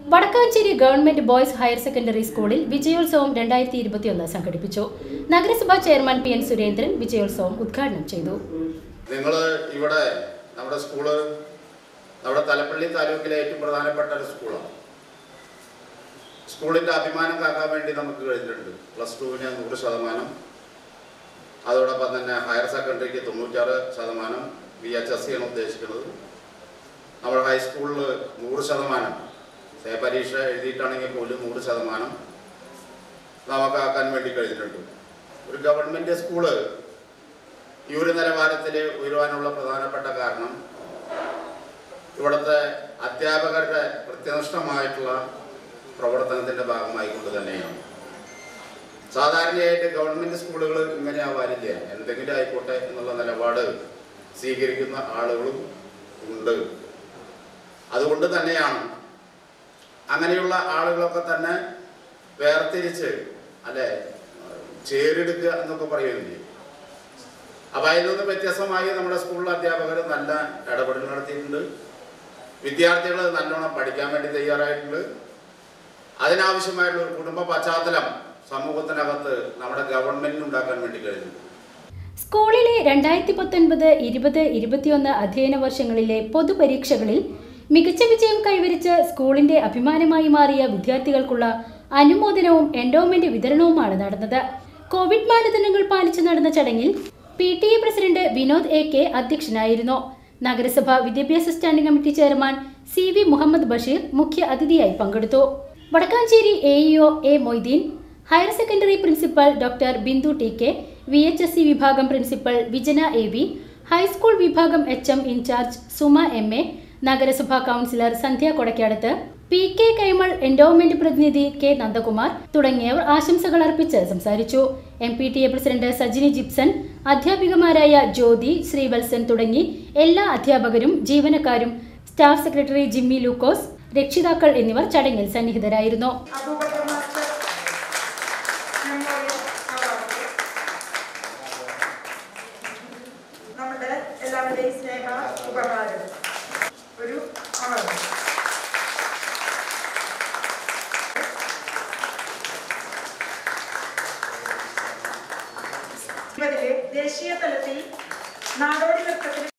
Vadakkanchery government boys higher secondary സ്കൂളിൽ വിജയോത്സവം രണ്ടായിരത്തി ഇരുപത്തിയൊന്ന് സംഘടിപ്പിച്ചു നഗരസഭാ ചെയർമാൻ പി എൻ സുരേന്ദ്രൻ വിജയോത്സവം ഉദ്ഘാടനം ചെയ്തു നിങ്ങൾ ഇവിടെ നമ്മുടെ സ്കൂള് നമ്മുടെ തലപ്പള്ളി താലൂക്കിലെ ഏറ്റവും പ്രധാനപ്പെട്ട ഒരു സ്കൂളാണ് സ്കൂളിൻ്റെ അഭിമാനം കാക്കാൻ വേണ്ടി നമുക്ക് കഴിഞ്ഞിട്ടുണ്ട് പ്ലസ് ടുവിന് നൂറ് ശതമാനം അതോടൊപ്പം തന്നെ ഹയർ സെക്കൻഡറിക്ക് തൊണ്ണൂറ്റാറ് ശതമാനം വി എച്ച് എസ് സി ആണ് ഉദ്ദേശിക്കുന്നത് നമ്മുടെ ഹൈസ്കൂളിൽ നൂറ് ശതമാനം സേ പരീക്ഷ എഴുതിയിട്ടാണെങ്കിൽ പോലും നൂറ് ശതമാനം നമുക്കാക്കാൻ വേണ്ടി കഴിഞ്ഞിട്ടുണ്ട് ഒരു ഗവൺമെൻറ് സ്കൂള് ഈ ഒരു നിലവാരത്തിൽ ഉയരുവാനുള്ള പ്രധാനപ്പെട്ട കാരണം ഇവിടുത്തെ അധ്യാപകരുടെ കൃത്യനിഷ്ഠമായിട്ടുള്ള പ്രവർത്തനത്തിൻ്റെ ഭാഗമായി കൊണ്ട് തന്നെയാണ് സാധാരണയായിട്ട് ഗവൺമെൻറ് സ്കൂളുകൾ ഇങ്ങനെ ആവാനില്ല എന്തെങ്കിലും ആയിക്കോട്ടെ എന്നുള്ള നിലപാട് സ്വീകരിക്കുന്ന ആളുകളും ഉണ്ട് അതുകൊണ്ട് തന്നെയാണ് അങ്ങനെയുള്ള ആളുകളൊക്കെ തന്നെ വേർതിരിച്ച് അല്ലെ ചേരെടുക്കുക എന്നൊക്കെ പറയുന്നില്ലേ അപ്പം അതിൽ നിന്ന് വ്യത്യസ്തമായി നമ്മുടെ സ്കൂളിലെ അധ്യാപകർ നല്ല ഇടപെടൽ നടത്തിയിട്ടുണ്ട് വിദ്യാർത്ഥികൾ നല്ലോണം പഠിക്കാൻ വേണ്ടി തയ്യാറായിട്ടുണ്ട് അതിനാവശ്യമായിട്ടുള്ള ഒരു കുടുംബ പശ്ചാത്തലം സമൂഹത്തിനകത്ത് നമ്മുടെ ഗവൺമെന്റിന് ഉണ്ടാക്കാൻ വേണ്ടി കഴിഞ്ഞു സ്കൂളിലെ രണ്ടായിരത്തി പത്തൊൻപത് ഇരുപത് ഇരുപത്തിയൊന്ന് അധ്യയന വർഷങ്ങളിലെ പൊതുപരീക്ഷകളിൽ മികച്ച വിജയം കൈവരിച്ച് സ്കൂളിന്റെ അഭിമാനമായി മാറിയ വിദ്യാർത്ഥികൾക്കുള്ള അനുമോദനവും എൻഡോമെന്റ് വിതരണവുമാണ് നടന്നത് കോവിഡ് മാനദണ്ഡങ്ങൾ പാലിച്ച് നടന്ന ചടങ്ങിൽ P T A president Vinod A K അധ്യക്ഷനായിരുന്നു നഗരസഭ വിദ്യാഭ്യാസ standing committee chairman C V Muhammad Basheer മുഖ്യ അതിഥിയായി പങ്കെടുത്തു Vadakkanchery A E O A Moideen higher secondary principal doctor Bindu T K V H S C വിഭാഗം principal Vijana A V high school വിഭാഗം H M incharge Suma M A നഗരസഭാ councillor Sandhya Kodakkadath P K Kaimal endowment പ്രതിനിധി K Nandakumar തുടങ്ങിയവർ ആശംസകൾ അർപ്പിച്ച് സംസാരിച്ചു M P T A president Sajini Gipson അധ്യാപികമാരായ ജ്യോതി ശ്രീവത്സൻ തുടങ്ങി എല്ലാ അധ്യാപകരും ജീവനക്കാരും സ്റ്റാഫ് സെക്രട്ടറി ജിമ്മി ലൂക്കോസ് രക്ഷിതാക്കൾ എന്നിവർ ചടങ്ങിൽ സന്നിഹിതരായിരുന്നു അബൂബക്കർ മാസ്റ്റർ മെമ്മോറിയൽ അവാർഡ് നമ്മുടെ എല്ലാവരുടെയും സ്നേഹ ഉപഹാരം ഒരു അവാർഡ് ഇരുപതിലെ ദേശീയ തലത്തിൽ നാടോടി നൃത്തത്തിന്